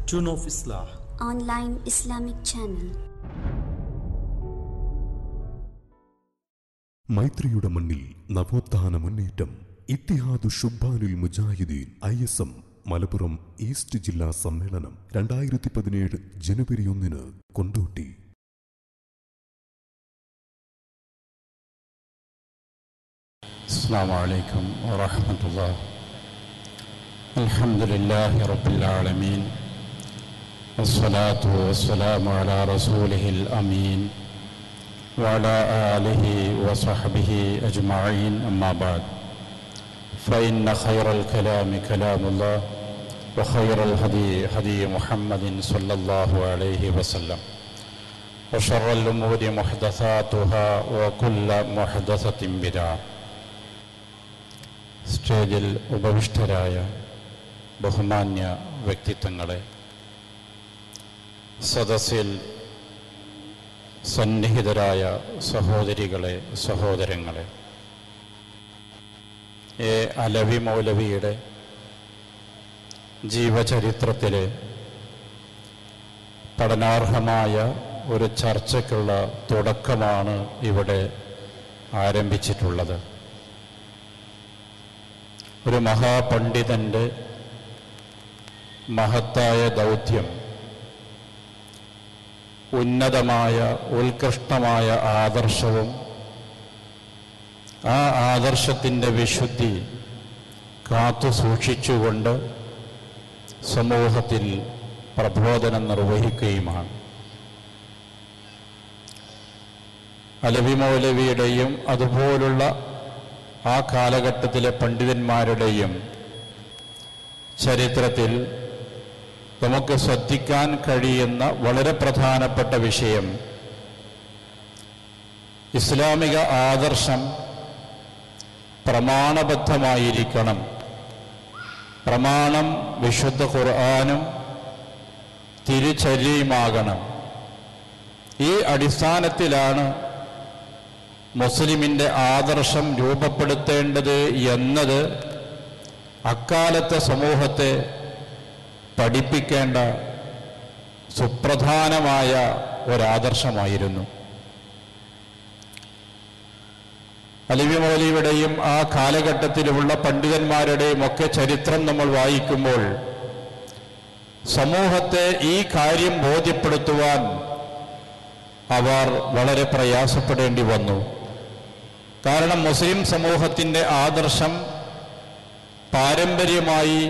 Tune of Islah. online Islamic channel. മൈത്രിയുടെ മണ്ണിൽ നവോത്ഥാന മുന്നേറ്റം Ittihadu Shubbanul Mujahideen I S M Malappuram east ജില്ലാ സമ്മേളനം രണ്ടായിരത്തി പതിനേഴ് ജനുവരി ഒന്നിന് കൊണ്ടോട്ടി السلام عليكم ورحمة الله الحمد لله رب العالمين والصلاة والسلام على رسوله الأمين وعلى آله وصحبه أجمعين أما بعد فإن خير الكلام كلام الله وخير الهدي هدي محمد صلى الله عليه وسلم وشر الأمور محدثاتها وكل محدثة بدعة സ്റ്റേജിൽ ഉപവിഷ്ടരായ ബഹുമാന്യ വ്യക്തിത്വങ്ങളെ സദസ്സിൽ സന്നിഹിതരായ സഹോദരികളെ സഹോദരങ്ങളെ എ അലവി മൗലവിയുടെ ജീവചരിത്രത്തിലെ പഠനാർഹമായ ഒരു ചർച്ചയ്ക്കുള്ള തുടക്കമാണ് ഇവിടെ ആരംഭിച്ചിട്ടുള്ളത് ഒരു മഹാപണ്ഡിതൻ്റെ മഹത്തായ ദൗത്യം ഉന്നതമായ ഉത്കൃഷ്ടമായ ആദർശവും ആ ആദർശത്തിൻ്റെ വിശുദ്ധി കാത്തു സൂക്ഷിച്ചുകൊണ്ട് സമൂഹത്തിൽ പ്രബോധനം നിർവഹിക്കുകയുമാണ് അലവി മൗലവിയുടെയും അതുപോലുള്ള ആ കാലഘട്ടത്തിലെ പണ്ഡിതന്മാരുടെയും ചരിത്രത്തിൽ നമുക്ക് ശ്രദ്ധിക്കാൻ കഴിയുന്ന വളരെ പ്രധാനപ്പെട്ട വിഷയം ഇസ്ലാമിക ആദർശം പ്രമാണബദ്ധമായിരിക്കണം പ്രമാണം വിശുദ്ധ ഖുർആാനും തിരുചര്യയുമാകണം ഈ അടിസ്ഥാനത്തിലാണ് മുസ്ലിമിൻ്റെ ആദർശം രൂപപ്പെടുത്തേണ്ടത് എന്നത് അക്കാലത്തെ സമൂഹത്തെ പഠിപ്പിക്കേണ്ട സുപ്രധാനമായ ഒരാദർശമായിരുന്നു അലിവി മൗലിയുടെയും ആ കാലഘട്ടത്തിലുള്ള പണ്ഡിതന്മാരുടെയും ഒക്കെ ചരിത്രം നമ്മൾ വായിക്കുമ്പോൾ സമൂഹത്തെ ഈ കാര്യം ബോധ്യപ്പെടുത്തുവാൻ അവർ വളരെ പ്രയാസപ്പെടേണ്ടി വന്നു കാരണം മുസ്ലിം സമൂഹത്തിൻ്റെ ആദർശം പാരമ്പര്യമായി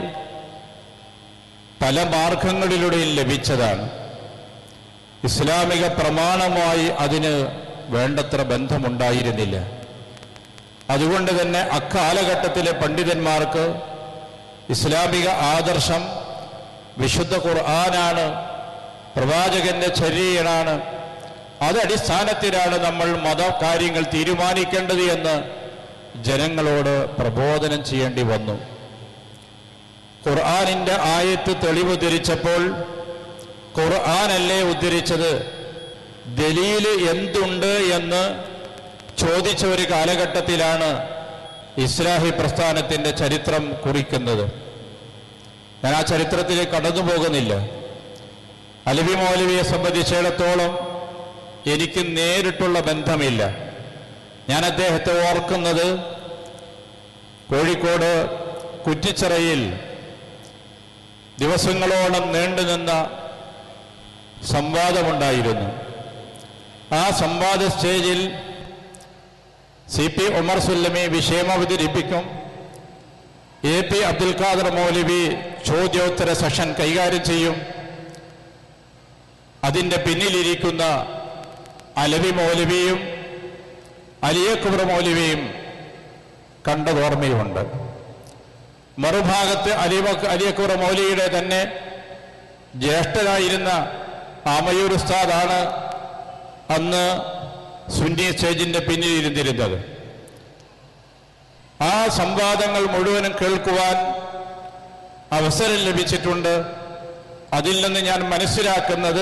പല മാർഗങ്ങളിലൂടെയും ലഭിച്ചതാണ് ഇസ്ലാമിക പ്രമാണമായി അതിന് വേണ്ടത്ര ബന്ധമുണ്ടായിരുന്നില്ല അതുകൊണ്ട് തന്നെ അക്കാലഘട്ടത്തിലെ പണ്ഡിതന്മാർക്ക് ഇസ്ലാമിക ആദർശം വിശുദ്ധ ഖുർആനാണ് പ്രവാചകന്റെ ചര്യനാണ് അതടിസ്ഥാനത്തിലാണ് നമ്മൾ മതകാര്യങ്ങൾ തീരുമാനിക്കേണ്ടത് എന്ന് ജനങ്ങളോട് പ്രബോധനം ചെയ്യേണ്ടി വന്നു ഖുർആാനിൻ്റെ ആയത്ത് തെളിവ് ഉദ്ധരിച്ചപ്പോൾ ഖുർആാനല്ലേ ഉദ്ധരിച്ചത് ദലീല് എന്തുണ്ട് എന്ന് ചോദിച്ച ഒരു കാലഘട്ടത്തിലാണ് ഇസ്ലാഹി പ്രസ്ഥാനത്തിൻ്റെ ചരിത്രം കുറിക്കുന്നത് ഞാൻ ആ ചരിത്രത്തിലേക്ക് കടന്നു പോകുന്നില്ല അലവി മൗലവിയെ സംബന്ധിച്ചിടത്തോളം എനിക്ക് നേരിട്ടുള്ള ബന്ധമില്ല ഞാൻ അദ്ദേഹത്തെ ഓർക്കുന്നത് കോഴിക്കോട് കുറ്റിച്ചിറയിൽ ദിവസങ്ങളോളം നീണ്ടുനിന്ന സംവാദമുണ്ടായിരുന്നു ആ സംവാദ സ്റ്റേജിൽ സി പി ഉമർ സുല്ലമി വിഷയം അവതരിപ്പിക്കും എ പി അബ്ദുൽ ഖാദർ മൗലവി ചോദ്യോത്തര സെഷൻ കൈകാര്യം ചെയ്യും അതിൻ്റെ പിന്നിലിരിക്കുന്ന അലവി മൗലവിയും അലിയക്കുബർ മൗലവിയും കണ്ടത് ഓർമ്മയുണ്ട് മറുഭാഗത്ത് അലിമ അലിയക്കുബർ മൗലവിയുടെ തന്നെ ജ്യേഷ്ഠനായിരുന്ന ആമയൂർ ഉസ്താദാണ് അന്ന് സുന്നി സ്റ്റേജിന്റെ പിന്നിൽ ഇരുന്നിരുന്നത് ആ സംവാദങ്ങൾ മുഴുവനും കേൾക്കുവാൻ അവസരം ലഭിച്ചിട്ടുണ്ട് അതിൽ നിന്ന് ഞാൻ മനസ്സിലാക്കുന്നത്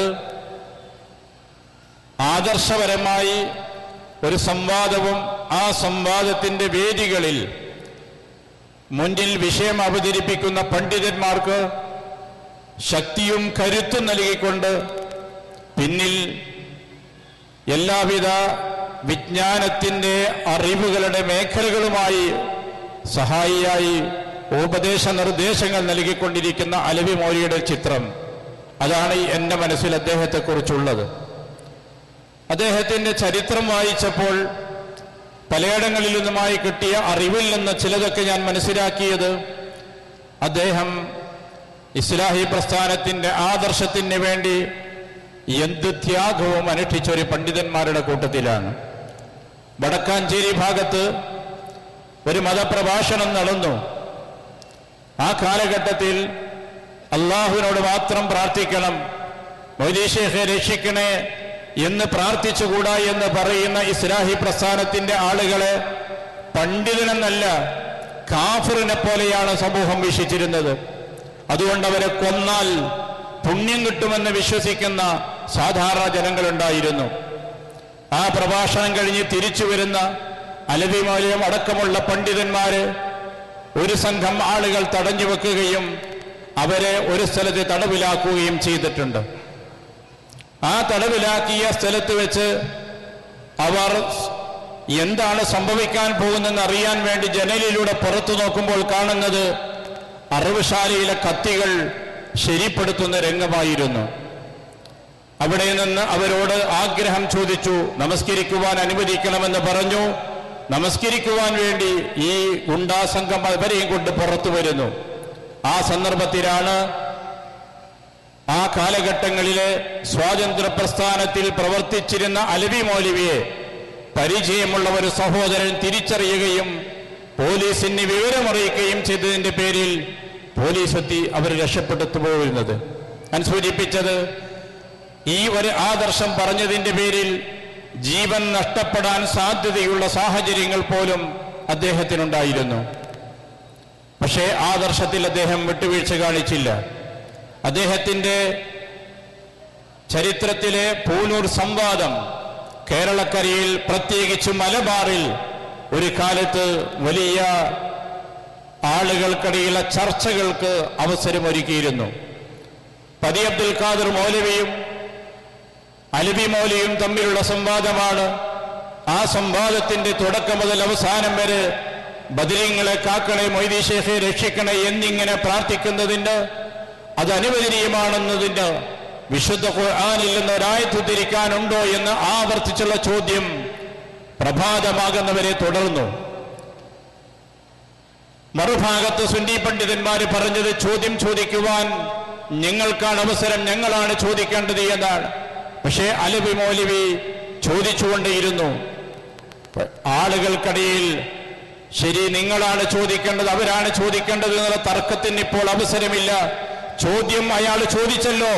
ആദർശപരമായി ഒരു സംവാദവും ആ സംവാദത്തിൻ്റെ വേദികളിൽ മുന്നിൽ വിഷയം അവതരിപ്പിക്കുന്ന പണ്ഡിതന്മാർക്ക് ശക്തിയും കരുത്തും നൽകിക്കൊണ്ട് പിന്നിൽ എല്ലാവിധ വിജ്ഞാനത്തിൻ്റെ അറിവുകളുടെ മേഖലകളുമായി സഹായിയായി ഉപദേശ നിർദ്ദേശങ്ങൾ നൽകിക്കൊണ്ടിരിക്കുന്ന അലവി മൗലിയുടെ ചിത്രം അതാണ് ഈ എൻ്റെ മനസ്സിൽ അദ്ദേഹത്തെക്കുറിച്ചുള്ളത് അദ്ദേഹത്തിൻ്റെ ചരിത്രം വായിച്ചപ്പോൾ പലയിടങ്ങളിൽ നിന്നുമായി കിട്ടിയ അറിവിൽ നിന്ന് ചിലതൊക്കെ ഞാൻ മനസ്സിലാക്കിയത് അദ്ദേഹം ഇസ്ലാഹി പ്രസ്ഥാനത്തിൻ്റെ ആദർശത്തിന് വേണ്ടി എന്ത് ത്യാഗവും അനുഷ്ഠിച്ച ഒരു പണ്ഡിതന്മാരുടെ കൂട്ടത്തിലാണ് വടക്കാഞ്ചേരി ഭാഗത്ത് ഒരു മതപ്രഭാഷണം നടന്നു ആ കാലഘട്ടത്തിൽ അള്ളാഹുവിനോട് മാത്രം പ്രാർത്ഥിക്കണം മൊയ്തീഷേഖെ രക്ഷിക്കണേ എന്ന് പ്രാർത്ഥിച്ചുകൂടാ എന്ന് പറയുന്ന ഇസ്ലാഹി പ്രസ്ഥാനത്തിന്റെ ആളുകളെ പണ്ഡിതനെന്നല്ല കാഫിറിനെ പോലെയാണ് സമൂഹം വീക്ഷിച്ചിരുന്നത് അതുകൊണ്ട് അവരെ കൊന്നാൽ പുണ്യം കിട്ടുമെന്ന് വിശ്വസിക്കുന്ന സാധാരണ ജനങ്ങളുണ്ടായിരുന്നു ആ പ്രഭാഷണം കഴിഞ്ഞ് തിരിച്ചു വരുന്ന അലവിമൗലയം അടക്കമുള്ള പണ്ഡിതന്മാര് ഒരു സംഘം ആളുകൾ തടഞ്ഞു വെക്കുകയും അവരെ ഒരു സ്ഥലത്ത് തടവിലാക്കുകയും ചെയ്തിട്ടുണ്ട് ആ തടവിലാക്കിയ സ്ഥലത്ത് വെച്ച് അവർ എന്താണ് സംഭവിക്കാൻ പോകുന്നതെന്ന് അറിയാൻ വേണ്ടി ജനലിലൂടെ പുറത്തു നോക്കുമ്പോൾ കാണുന്നത് അറിവുശാലയിലെ കത്തികൾ ശരിപ്പെടുത്തുന്ന രംഗമായിരുന്നു അവിടെ നിന്ന് അവരോട് ആഗ്രഹം ചോദിച്ചു നമസ്കരിക്കുവാൻ അനുവദിക്കണമെന്ന് പറഞ്ഞു നമസ്കരിക്കുവാൻ വേണ്ടി ഈ ഗുണ്ടാസംഘം അവരെയും കൊണ്ട് പുറത്തു വരുന്നു ആ സന്ദർഭത്തിലാണ് ആ കാലഘട്ടങ്ങളിലെ സ്വാതന്ത്ര്യ പ്രസ്ഥാനത്തിൽ പ്രവർത്തിച്ചിരുന്ന അലവി മൗലവിയെ പരിചയമുള്ള ഒരു സഹോദരൻ തിരിച്ചറിയുകയും പോലീസിന് വിവരമറിയിക്കുകയും ചെയ്തതിന്റെ പേരിൽ പോലീസ് എത്തി അവർ രക്ഷപ്പെടുത്തു പോയിരുന്നത് ഞാൻ സൂചിപ്പിച്ചത് ഈ ഒരു ആദർശം പറഞ്ഞതിന്റെ പേരിൽ ജീവൻ നഷ്ടപ്പെടാൻ സാധ്യതയുള്ള സാഹചര്യങ്ങൾ പോലും അദ്ദേഹത്തിനുണ്ടായിരുന്നു പക്ഷേ ആദർശത്തിൽ അദ്ദേഹം വിട്ടുവീഴ്ച കാണിച്ചില്ല അദ്ദേഹത്തിന്റെ ചരിത്രത്തിലെ പൂനൂർ സംവാദം കേരളക്കരയിൽ പ്രത്യേകിച്ച് മലബാറിൽ ഒരു കാലത്ത് വലിയ ആളുകൾക്കിടയിലെ ചർച്ചകൾക്ക് അവസരമൊരുക്കിയിരുന്നു പതി അബ്ദുൽ ഖാദർ മൗലവിയും അലബി മൗലിയും തമ്മിലുള്ള സംവാദമാണ് ആ സംവാദത്തിന്റെ തുടക്കം മുതൽ അവസാനം വരെ ബദരീങ്ങളെ കാക്കണേ മൊയ്തി ഷേഖെ രക്ഷിക്കണേ എന്നിങ്ങനെ പ്രാർത്ഥിക്കുന്നതിന് അത് അനുവദനീയമാണെന്നതിന് വിശുദ്ധ ഖുർആാനിൽ നിന്ന് ഒരായത്ത് തിരിക്കാനുണ്ടോ എന്ന് ആവർത്തിച്ചുള്ള ചോദ്യം പ്രഭാതമാകുന്നവരെ തുടർന്നു മറുഭാഗത്ത് സുന്നി പണ്ഡിതന്മാർ പറഞ്ഞത് ചോദ്യം ചോദിക്കുവാൻ ഞങ്ങൾക്കാണ് അവസരം ഞങ്ങളാണ് ചോദിക്കേണ്ടത് എന്നാണ് പക്ഷേ അലബി മൗലവി ചോദിച്ചുകൊണ്ടേയിരുന്നു ആളുകൾക്കിടയിൽ ശരി നിങ്ങളാണ് ചോദിക്കേണ്ടത് അവരാണ് ചോദിക്കേണ്ടത് എന്നുള്ള തർക്കത്തിന് ഇപ്പോൾ അവസരമില്ല ചോദ്യം അയാൾ ചോദിച്ചല്ലോ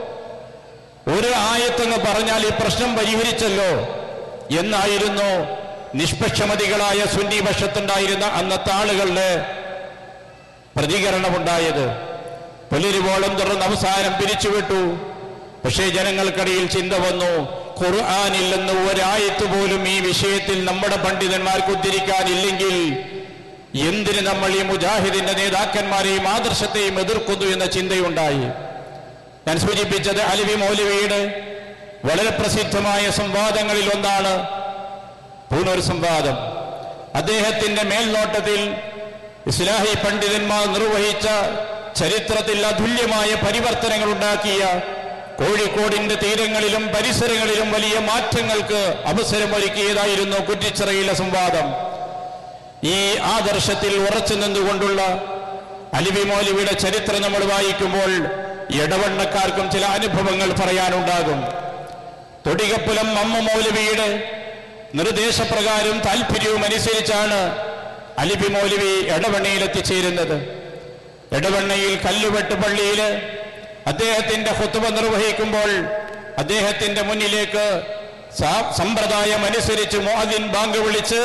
ഒരു ആയത്തെന്ന് പറഞ്ഞാൽ ഈ പ്രശ്നം പരിഹരിച്ചല്ലോ എന്നായിരുന്നു നിഷ്പക്ഷമതികളായ സുന്നി പക്ഷത്തുണ്ടായിരുന്ന അന്നത്തെ ആളുകളുടെ പ്രതികരണമുണ്ടായത് പുലരുവോളം തുടർന്ന് അവസാനം പിരിച്ചുവിട്ടു പക്ഷേ ജനങ്ങൾക്കിടയിൽ ചിന്ത വന്നു ഖുർആാനിൽ നിന്ന് ഒരായത്ത് പോലും ഈ വിഷയത്തിൽ നമ്മുടെ പണ്ഡിതന്മാർക്ക് ഉദ്ധരിക്കാനില്ലെങ്കിൽ എന്തിന് നമ്മൾ ഈ മുജാഹിദിന്റെ നേതാക്കന്മാരെയും ആദർശത്തെയും എതിർക്കുന്നു എന്ന ചിന്തയുണ്ടായി ഞാൻ സൂചിപ്പിച്ചത് അലവി മൗലവിയുടെ വളരെ പ്രസിദ്ധമായ സംവാദങ്ങളിൽ ഒന്നാണ് പൂനൂർ സംവാദം അദ്ദേഹത്തിന്റെ മേൽനോട്ടത്തിൽ ഇസ്ലാഹി പണ്ഡിതന്മാർ നിർവഹിച്ച ചരിത്രത്തിൽ അതുല്യമായ പരിവർത്തനങ്ങൾ ഉണ്ടാക്കിയ കോഴിക്കോടിന്റെ തീരങ്ങളിലും പരിസരങ്ങളിലും വലിയ മാറ്റങ്ങൾക്ക് അവസരമൊരുക്കിയതായിരുന്നു കുറ്റിച്ചിറയിലെ സംവാദം ഈ ആദർശത്തിൽ ഉറച്ചു നിന്നുകൊണ്ടുള്ള അലിവി മൗലവിയുടെ ചരിത്രം നമ്മൾ വായിക്കുമ്പോൾ ഇടവണ്ണക്കാർക്കും ചില അനുഭവങ്ങൾ പറയാനുണ്ടാകും തൊടികപ്പുലം അമ്മ മൗലവിയുടെ നിർദ്ദേശപ്രകാരം താല്പര്യവും അനുസരിച്ചാണ് അലിബി മൗലവി എടവണ്ണയിൽ എത്തിച്ചേരുന്നത് എടവണ്ണയിൽ കല്ലുവെട്ട് പള്ളിയിൽ അദ്ദേഹത്തിന്റെ ഹുത്തുബ നിർവഹിക്കുമ്പോൾ അദ്ദേഹത്തിന്റെ മുന്നിലേക്ക് സാ- സമ്പ്രദായം അനുസരിച്ച് മോദിൻ ബാങ്ക് വിളിച്ച്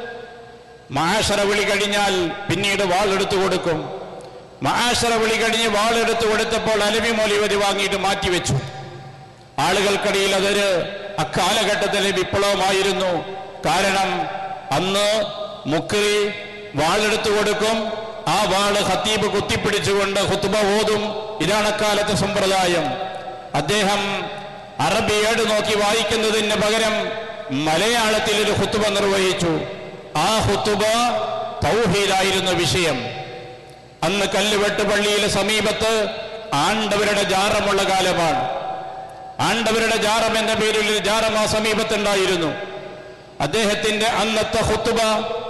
മഹാശറ വിളി കഴിഞ്ഞാൽ പിന്നീട് വാളെടുത്തു കൊടുക്കും മഹാശറ വിളി കഴിഞ്ഞ് വാളെടുത്തു കൊടുത്തപ്പോൾ അലവി മൗലിവരി വാങ്ങിയിട്ട് മാറ്റിവെച്ചു ആളുകൾക്കിടയിൽ അതൊരു അക്കാലഘട്ടത്തിലെ വിപ്ലവമായിരുന്നു കാരണം അന്ന് മുക്കറി വാളെടുത്തു കൊടുക്കും ആ വാള് ഹത്തീബ് കുത്തിപ്പിടിച്ചുകൊണ്ട് ഹുത്തുബ ഓതും ഇതാണ് അക്കാലത്തെ സമ്പ്രദായം അദ്ദേഹം അറബി ഏട് നോക്കി വായിക്കുന്നതിന് പകരം മലയാളത്തിൽ ഒരു ഹുത്തുബ നിർവഹിച്ചു ആ ഹുത്തുബ തൗഹീദായിരുന്നു വിഷയം അന്ന് കല്ലുവെട്ട് പള്ളിയിലെ സമീപത്ത് ആണ്ടവരുടെ ജാറമുള്ള കാലമാണ് ആണ്ടവരുടെ ജാറം എന്ന പേരിൽ ഒരു ജാറം ആ സമീപത്തുണ്ടായിരുന്നു അദ്ദേഹത്തിന്റെ അന്നത്തെ ഹുത്തുബ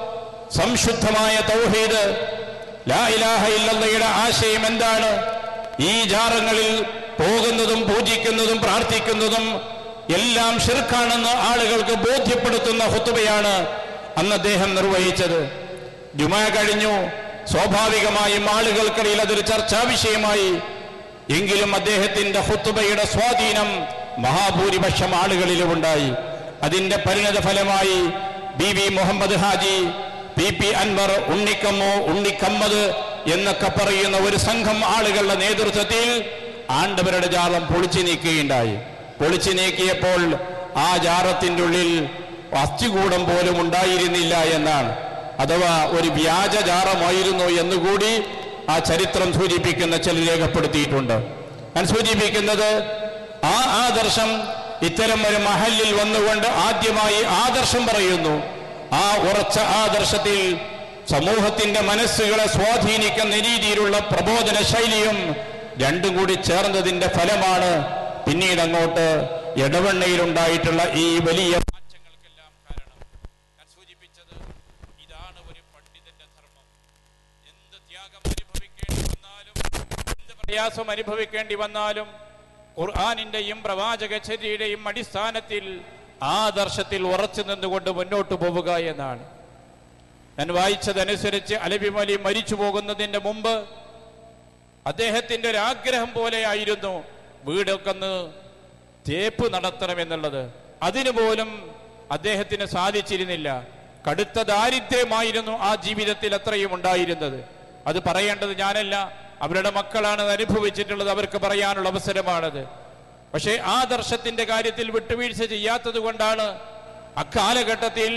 സംശുദ്ധമായ തൗഹീദ് ലാ ഇലാഹ ഇല്ലല്ലയുടെ ആശയം എന്താണ് ഈ ജാറങ്ങളിൽ പോകുന്നതും പൂജിക്കുന്നതും പ്രാർത്ഥിക്കുന്നതും എല്ലാം ഷിർക്കാണെന്ന് ആളുകൾക്ക് ബോധ്യപ്പെടുത്തുന്ന ഹുത്തുബയാണ് അന്ന് അദ്ദേഹം നിർവഹിച്ചത് ജുമാ കഴിഞ്ഞു സ്വാഭാവികമായും ആളുകൾക്കിടയിൽ അതൊരു ചർച്ചാ വിഷയമായി എങ്കിലും അദ്ദേഹത്തിന്റെ ഹുത്തുബയുടെ സ്വാധീനം മഹാഭൂരിപക്ഷം ആളുകളിലും ഉണ്ടായി അതിന്റെ പരിണത ഫലമായി B V Muhammad Haji P P Anwar Unnikammo Unnikammad എന്നൊക്കെ പറയുന്ന ഒരു സംഘം ആളുകളുടെ നേതൃത്വത്തിൽ ആണ്ടവരുടെ ജാലം പൊളിച്ചു നീക്കുകയുണ്ടായി പൊളിച്ചു നീക്കിയപ്പോൾ ആ ജാറത്തിന്റെ ഉള്ളിൽ അസ്ഥികൂടം പോലും ഉണ്ടായിരുന്നില്ല എന്നാണ് അഥവാ ഒരു വ്യാജ ജാറമായിരുന്നു എന്നുകൂടി ആ ചരിത്രം സൂചിപ്പിക്കുന്ന ചില രേഖപ്പെടുത്തിയിട്ടുണ്ട് ഞാൻ സൂചിപ്പിക്കുന്നത് ആ ആദർശം ഇത്തരം ഒരു മഹലിൽ വന്നുകൊണ്ട് ആദ്യമായി ആദർശം പറയുന്നു ആ ഉറച്ച ആദർശത്തിൽ സമൂഹത്തിന്റെ മനസ്സുകളെ സ്വാധീനിക്കുന്ന രീതിയിലുള്ള പ്രബോധന ശൈലിയും രണ്ടും കൂടി ചേർന്നതിന്റെ ഫലമാണ് പിന്നീട് അങ്ങോട്ട് ഇടവണ്ണയിലുണ്ടായിട്ടുള്ള ഈ വലിയ മാറ്റങ്ങൾക്കെല്ലാം കാരണം ഞാൻ സൂചിപ്പിച്ചത് ഇതാണ് ഒരു പണ്ഡിതന്റെ ധർമ്മം എന്ത് ത്യാഗം അനുഭവിക്കേണ്ടി വന്നാലും എന്ത് പ്രയാസം അനുഭവിക്കേണ്ടി വന്നാലും ഖുർആാനിന്റെയും പ്രവാചകചര്യയുടെയും അടിസ്ഥാനത്തിൽ ആദർശത്തിൽ ഉറച്ചു നിന്നുകൊണ്ട് മുന്നോട്ട് പോവുക എന്നാണ് ഞാൻ വായിച്ചതനുസരിച്ച് അലബിമലി മരിച്ചു പോകുന്നതിന്റെ മുമ്പ് അദ്ദേഹത്തിന്റെ ഒരു ആഗ്രഹം പോലെയായിരുന്നു വീടൊക്കെ ഒന്ന് തേപ്പ് നടത്തണമെന്നുള്ളത് അതിനു പോലും അദ്ദേഹത്തിന് സാധിച്ചിരുന്നില്ല കടുത്ത ദാരിദ്ര്യമായിരുന്നു ആ ജീവിതത്തിൽ അത്രയും ഉണ്ടായിരുന്നത് അത് പറയേണ്ടത് ഞാനല്ല അവരുടെ മക്കളാണ് അത് അനുഭവിച്ചിട്ടുള്ളത് അവർക്ക് പറയാനുള്ള അവസരമാണത് പക്ഷേ ആദർശത്തിന്റെ കാര്യത്തിൽ വിട്ടുവീഴ്ച ചെയ്യാത്തത് കൊണ്ടാണ് അക്കാലഘട്ടത്തിൽ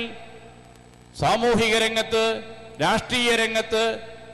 സാമൂഹിക രംഗത്ത് രാഷ്ട്രീയ രംഗത്ത്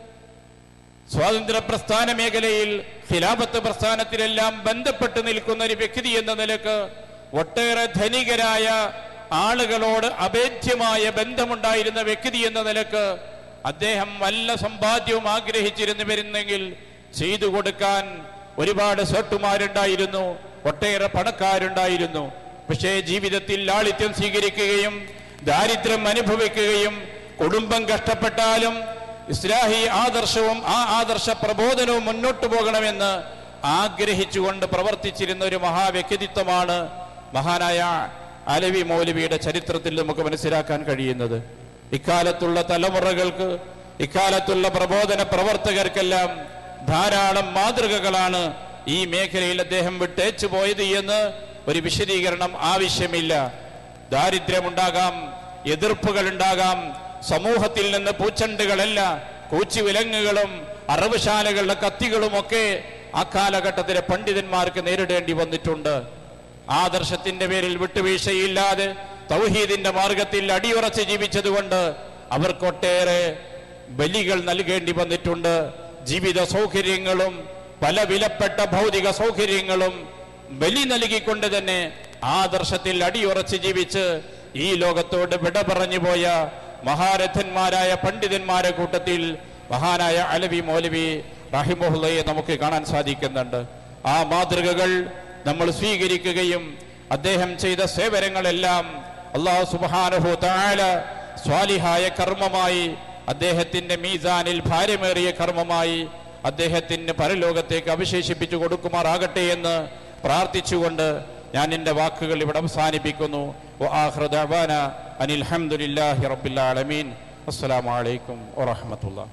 സ്വാതന്ത്ര്യ പ്രസ്ഥാന മേഖലയിൽ ഖിലാഫത്ത് പ്രസ്ഥാനത്തിലെല്ലാം ബന്ധപ്പെട്ട് നിൽക്കുന്ന ഒരു വ്യക്തി എന്ന നിലക്ക് ഒട്ടേറെ ധനികരായ ആളുകളോട് അഭേദ്യമായ ബന്ധമുണ്ടായിരുന്ന വ്യക്തി എന്ന നിലക്ക് അദ്ദേഹം വല്ല സമ്പാദ്യവും ആഗ്രഹിച്ചിരുന്നു വരുന്നെങ്കിൽ ചെയ്തു കൊടുക്കാൻ ഒരുപാട് സെട്ടുമാരുണ്ടായിരുന്നു ഒട്ടേറെ പണക്കാരുണ്ടായിരുന്നു പക്ഷേ ജീവിതത്തിൽ ലാളിത്യം സ്വീകരിക്കുകയും ദാരിദ്ര്യം അനുഭവിക്കുകയും കുടുംബം കഷ്ടപ്പെട്ടാലും ഇസ്ലാഹി ആദർശവും ആ ആദർശ പ്രബോധനവും മുന്നോട്ട് പോകണമെന്ന് ആഗ്രഹിച്ചുകൊണ്ട് പ്രവർത്തിച്ചിരുന്ന ഒരു മഹാവ്യക്തിത്വമാണ് മഹാനായ അലവി മൗലവിയുടെ ചരിത്രത്തിൽ നമുക്ക് മനസ്സിലാക്കാൻ കഴിയുന്നത് ഇക്കാലത്തുള്ള തലമുറകൾക്ക് ഇക്കാലത്തുള്ള പ്രബോധന പ്രവർത്തകർക്കെല്ലാം ധാരാളം മാതൃകകളാണ് ഈ മേഖലയിൽ അദ്ദേഹം വിട്ടേച്ചു പോയത് എന്ന് ഒരു വിശദീകരണം ആവശ്യമില്ല ദാരിദ്ര്യമുണ്ടാകാം എതിർപ്പുകൾ ഉണ്ടാകാം സമൂഹത്തിൽ നിന്ന് പൂച്ചണ്ടുകളല്ല കൂച്ചുവിലങ്ങുകളും അറവുശാലകളുടെ കത്തികളും ഒക്കെ ആ കാലഘട്ടത്തിലെ പണ്ഡിതന്മാർക്ക് നേരിടേണ്ടി വന്നിട്ടുണ്ട് ആദർശത്തിന്റെ പേരിൽ വിട്ടുവീഴ്ചയില്ലാതെ തൗഹീദിന്റെ മാർഗത്തിൽ അടിയുറച്ച് ജീവിച്ചതുകൊണ്ട് അവർക്കൊട്ടേറെ ബലികൾ നൽകേണ്ടി വന്നിട്ടുണ്ട് ജീവിത സൗകര്യങ്ങളും പല വിലപ്പെട്ട ഭൗതിക സൗകര്യങ്ങളും ബലി നൽകിക്കൊണ്ട് തന്നെ ആദർശത്തിൽ അടിയുറച്ച് ജീവിച്ച് ഈ ലോകത്തോട് വിട പറഞ്ഞു പോയ മഹാരഥന്മാരായ പണ്ഡിതന്മാരെ കൂട്ടത്തിൽ മഹാനായ അലവി മൗലവി റഹിമുള്ളയെ നമുക്ക് കാണാൻ സാധിക്കുന്നുണ്ട് ആ മാതൃകകൾ നമ്മൾ സ്വീകരിക്കുകയും അദ്ദേഹം ചെയ്ത സേവനങ്ങളെല്ലാം അള്ളാഹു സുബാനഹു താല സ്വാലിഹായ കർമ്മമായി അദ്ദേഹത്തിന്റെ മീസാനിൽ ഭാര്യമേറിയ കർമ്മമായി അദ്ദേഹത്തിന് പരലോകത്തേക്ക് അവശേഷിപ്പിച്ചു കൊടുക്കുമാറാകട്ടെ എന്ന് പ്രാർത്ഥിച്ചുകൊണ്ട് ഞാൻ എൻ്റെ വാക്കുകൾ ഇവിടെ അവസാനിപ്പിക്കുന്നു വആഖിറു ദഅവാന അനിൽ ഹംദുലില്ലാഹി റബ്ബിൽ ആലമീൻ അസ്സലാമു അലൈക്കും വറഹ്മത്തുള്ളാഹി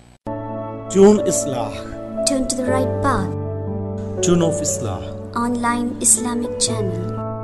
tune Islah Turn to the right path. Tune of Islah Online Islamic channel.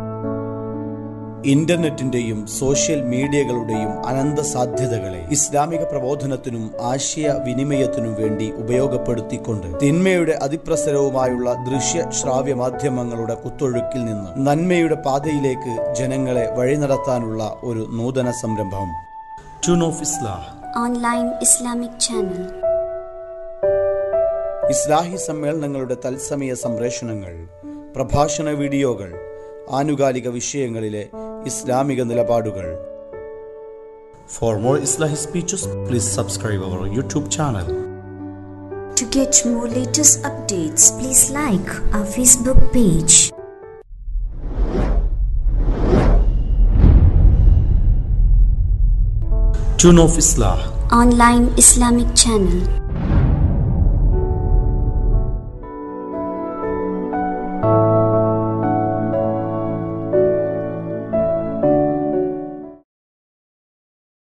ഇന്റർനെറ്റിന്റെയും സോഷ്യൽ മീഡിയകളുടെയും അനന്ത സാധ്യതകളെ ഇസ്ലാമിക പ്രബോധനത്തിനും ആശയ വിനിമയത്തിനും വേണ്ടി ഉപയോഗപ്പെടുത്തിക്കൊണ്ട് തിന്മയുടെ അതിപ്രസരവുമായുള്ള ദൃശ്യ ശ്രാവ്യ മാധ്യമങ്ങളുടെ കുത്തൊഴുക്കിൽ നിന്ന് നന്മയുടെ പാതയിലേക്ക് ജനങ്ങളെ വഴി നടത്താനുള്ള ഒരു നൂതന സംരംഭം tune of Islah Online Islamic channel. ഇസ്ലാഹി സമ്മേളനങ്ങളുടെ തത്സമയ സംപ്രേഷണങ്ങൾ പ്രഭാഷണ വീഡിയോകൾ ആനുകാലിക വിഷയങ്ങളിലെ ഇസ്ലാമിക നിലപാടുകൾ For more Islamic speeches, please subscribe our YouTube channel. To get more latest updates, please like our Facebook page. Tune of Islah. Online Islamic channel.